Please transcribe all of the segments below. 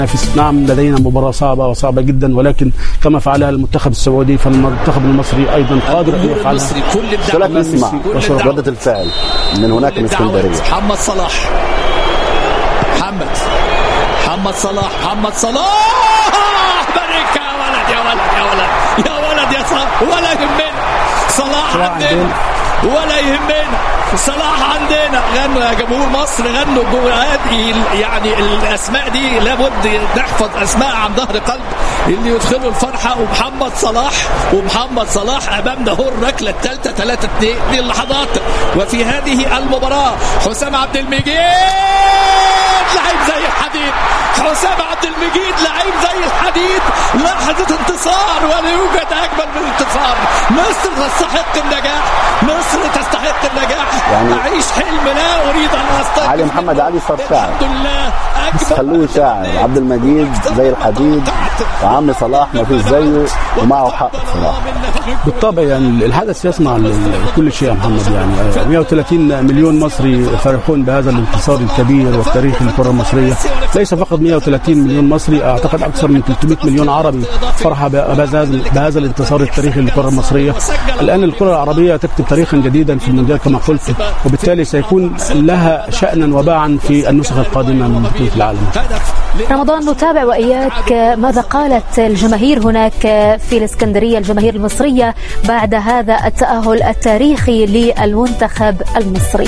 نعم لدينا مباراة صعبة وصعبة جدا ولكن كما فعلها المنتخب السعودي فالمنتخب المصري أيضا قادر أن يفعلها المصري كل شو الدعم لك نسمع كل الدعم. ردة الفعل من هناك من الدعوة. اسكندرية محمد صلاح محمد محمد صلاح محمد صلاح بركة يا ولد يا ولد يا ولد يا ولد يا صلاح ولا يهمنا صلاح صلاح عندنا عندنا. ولا يهمنا صلاح عندنا غنوا يا جمهور مصر غنوا جوه هذه ال- يعني الاسماء دي لابد نحفظ اسماء عن ظهر قلب اللي يدخلوا الفرحه ومحمد صلاح ومحمد صلاح امامنا هو الركله الثالثه 3 2 دي اللحظات وفي هذه المباراه حسام عبد المجيد لعيب زي الحديد حسام عبد المجيد لعيب زي الحديد لحظه انتصار ولا يوجد اجمل من الانتصار مصر تستحق النجاح مصر تستحق النجاح يعني اعيش حلم لا اريد ان استيقظ علي محمد علي صار شاعر الحمد لله اجمل خلوه شاعر عبد المجيد زي الحديد وعم صلاح ما فيش زيه ومعه حق صلاح بالطبع يعني الحدث يصنع ال- كل شيء يا محمد يعني 130 مليون مصري فرحون بهذا الانتصار الكبير والتاريخي للكرة المصرية ليس فقط 130 مليون مصري أعتقد أكثر من 300 مليون عربي فرحة بهذا بهذا الانتصار التاريخي للكرة المصرية الآن الكرة العربية تكتب تاريخا جديدا في المونديال كما قلت وبالتالي سيكون لها شأنا وباعا في النسخ القادمة من بطولة العالم رمضان نتابع وإياك ماذا قالت الجماهير هناك في الإسكندرية الجماهير المصرية بعد هذا التأهل التاريخي للمنتخب المصري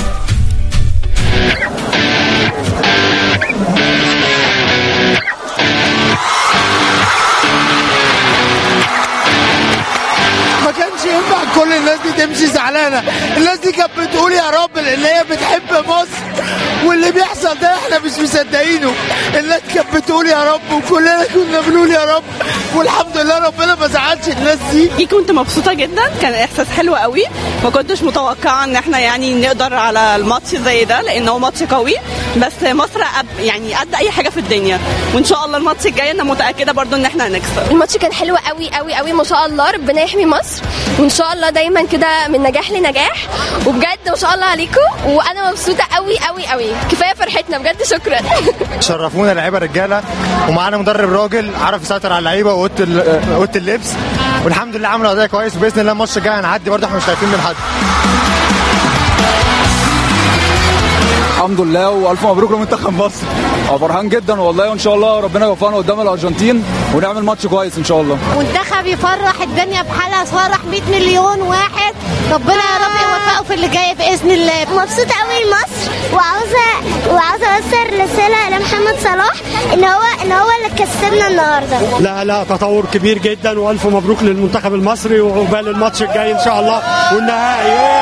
ما كانش ينفع كل الناس دي تمشي زعلانه الناس دي كانت بتقول يا رب لان هي بتحب مصر واللي بيحصل ده احنا مش مصدقينه الناس كانت بتقول يا رب وكلنا كنا بنقول يا رب والحمد لله ربنا ما زعلش الناس دي دي كنت مبسوطه جدا كان احساس حلو قوي ما كنتش متوقعه ان احنا يعني نقدر على الماتش زي ده لان هو ماتش قوي بس مصر أب يعني قد اي حاجه في الدنيا وان شاء الله الماتش الجاي انا متاكده برضو ان احنا هنكسب الماتش كان حلو قوي قوي قوي ما شاء الله ربنا يحمي مصر وان شاء الله دايما كده من نجاح لنجاح وبجد ما شاء الله عليكم وانا مبسوطه قوي قوي قوي كفايه فرحتنا بجد شكرا شرفونا لعيبه رجاله ومعانا مدرب راجل عرف يسيطر على اللعيبه واوضه ال- اوضه اللبس والحمد لله عملوا اداء كويس وباذن الله الماتش الجاي هنعدي برضه احنا مش خايفين من حد الحمد لله والف مبروك لمنتخب مصر أه فرحان جدا والله وان شاء الله ربنا يوفقنا قدام الارجنتين ونعمل ماتش كويس ان شاء الله منتخب يفرح الدنيا بحالها يفرح 100 مليون واحد ربنا يا رب يوفقه في اللي جاي باذن الله مبسوطة قوي لمصر وعاوزة وعاوزة أوصل رسالة لمحمد صلاح إن هو إن هو اللي كسبنا النهاردة لا لا تطور كبير جدا والف مبروك للمنتخب المصري وعقبال الماتش الجاي ان شاء الله والنهائي